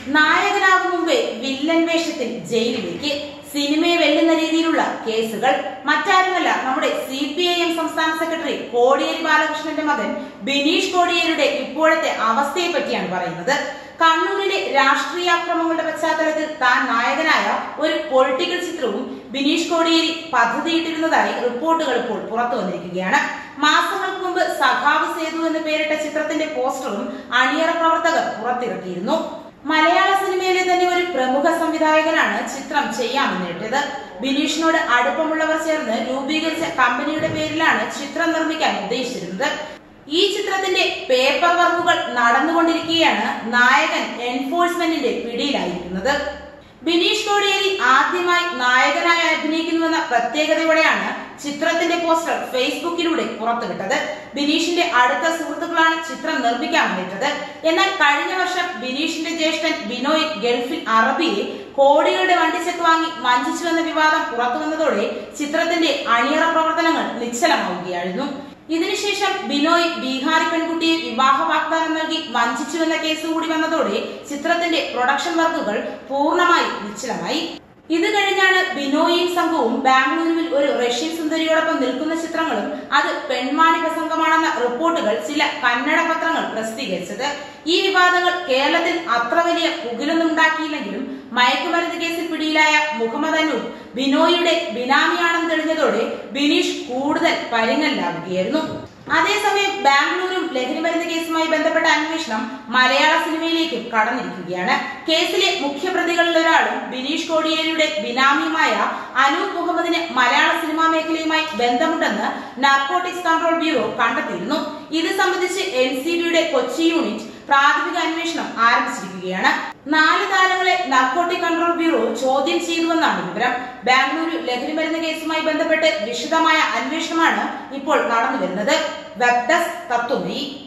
നായകനാകും മുമ്പേ വില്ലൻ വേഷത്തിൽ ജയിലിലേക്ക് സിനിമയെ വെല്ലുന്ന രീതിയിലുള്ള കേസുകൾ മറ്റാരുമല്ല നമ്മുടെ സി പി ഐ എം സംസ്ഥാന സെക്രട്ടറി കോടിയേരി ബാലകൃഷ്ണന്റെ മകൻ ബിനീഷ് കോടിയേരിയുടെ ഇപ്പോഴത്തെ അവസ്ഥയെ പറ്റിയാണ് പറയുന്നത് കണ്ണൂരിലെ രാഷ്ട്രീയാക്രമങ്ങളുടെ പശ്ചാത്തലത്തിൽ താൻ നായകനായ ഒരു പൊളിറ്റിക്കൽ ചിത്രവും ബിനീഷ് കോടിയേരി പദ്ധതിയിട്ടിരുന്നതായി റിപ്പോർട്ടുകൾ ഇപ്പോൾ പുറത്തു വന്നിരിക്കുകയാണ് മാസങ്ങൾക്ക് മുമ്പ് സഖാവ് സേതു എന്ന് പേരിട്ട ചിത്രത്തിന്റെ പോസ്റ്ററും അണിയറ പ്രവർത്തകർ പുറത്തിറക്കിയിരുന്നു മലയാള സിനിമയിലെ തന്നെ ഒരു പ്രമുഖ സംവിധായകനാണ് ചിത്രം ചെയ്യാമെന്നിട്ടത് ബിനീഷിനോട് അടുപ്പമുള്ളവർ ചേർന്ന് രൂപീകരിച്ച കമ്പനിയുടെ പേരിലാണ് ചിത്രം നിർമ്മിക്കാൻ ഉദ്ദേശിച്ചിരുന്നത് ഈ ചിത്രത്തിന്റെ പേപ്പർ വർക്കുകൾ നടന്നുകൊണ്ടിരിക്കുകയാണ് നായകൻ എൻഫോഴ്സ്മെന്റിന്റെ പിടിയിലായിരിക്കുന്നത് ബിനീഷ് കോടിയേരി ആദ്യമായി നായകനായി അഭിനയിക്കുന്നുവെന്ന പ്രത്യേകതയോടെയാണ് ചിത്രത്തിന്റെ പോസ്റ്റർ ഫേസ്ബുക്കിലൂടെ പുറത്തുവിട്ടത് ബിനീഷിന്റെ അടുത്ത സുഹൃത്തുക്കളാണ് ചിത്രം നിർമ്മിക്കാമെന്നിട്ടത് എന്നാൽ കഴിഞ്ഞ വർഷം ബിനീഷിന്റെ ജ്യേഷ്ഠൻ ബിനോയ് ഗൾഫിൽ അറബിയെ കോടികളുടെ വണ്ടിച്ചെക്ക് വാങ്ങി വഞ്ചിച്ചുവെന്ന വിവാദം പുറത്തു വന്നതോടെ ചിത്രത്തിന്റെ അണിയറ പ്രവർത്തനങ്ങൾ നിശ്ചലമാവുകയായിരുന്നു ഇതിനുശേഷം ബിനോയ് ബീഹാറി പെൺകുട്ടിയെ വിവാഹ വാഗ്ദാനം നൽകി വഞ്ചിച്ചുവെന്ന കേസ് കൂടി വന്നതോടെ ചിത്രത്തിന്റെ പ്രൊഡക്ഷൻ വർക്കുകൾ പൂർണ്ണമായി നിശ്ചലമായി ഇത് കഴിഞ്ഞാണ് ബിനോയും സംഘവും ബാംഗ്ലൂരുവിൽ ഒരു റഷ്യൻ സുന്ദരിയോടൊപ്പം നിൽക്കുന്ന ചിത്രങ്ങളും അത് പെൺവാണിഭ സംഘമാണെന്ന റിപ്പോർട്ടുകൾ ചില കന്നഡ പത്രങ്ങൾ പ്രസിദ്ധീകരിച്ചത് ഈ വിവാദങ്ങൾ കേരളത്തിൽ അത്ര വലിയ പുകിലൊന്നും ഉണ്ടാക്കിയില്ലെങ്കിലും മയക്കുമരുന്ന് കേസിൽ പിടിയിലായ മുഹമ്മദ് അനൂപ് ബിനോയിയുടെ ബിനാമിയാണെന്ന് തെളിഞ്ഞതോടെ ബിനീഷ് കൂടുതൽ പരിങ്ങലിലാവുകയായിരുന്നു അതേസമയം ബാംഗ്ലൂരും ലഹരിമരുന്ന് കേസുമായി ബന്ധപ്പെട്ട അന്വേഷണം മലയാള സിനിമയിലേക്കും കടന്നിരിക്കുകയാണ് കേസിലെ മുഖ്യപ്രതികളിൽ ഒരാളും ബിനീഷ് കോടിയേരിയുടെ ബിനാമിയുമായ അനൂപ് മുഹമ്മദിന് മലയാള സിനിമാ മേഖലയുമായി ബന്ധമുണ്ടെന്ന് നാർക്കോട്ടിക്സ് കൺട്രോൾ ബ്യൂറോ കണ്ടെത്തിയിരുന്നു ഇത് സംബന്ധിച്ച് എൻ സി ബിയുടെ കൊച്ചി യൂണിറ്റ് പ്രാഥമിക അന്വേഷണം ആരംഭിച്ചിരിക്കുകയാണ് നാല് താരങ്ങളെ നർക്കോട്ടിക് കൺട്രോൾ ബ്യൂറോ ചോദ്യം ചെയ്തുവെന്നാണ് വിവരം ബാംഗ്ലൂരു ലഹരിമരുന്ന് കേസുമായി ബന്ധപ്പെട്ട് വിശദമായ അന്വേഷണമാണ് ഇപ്പോൾ നടന്നു വരുന്നത് വെബ് ഡെസ്ക് തത്വമയി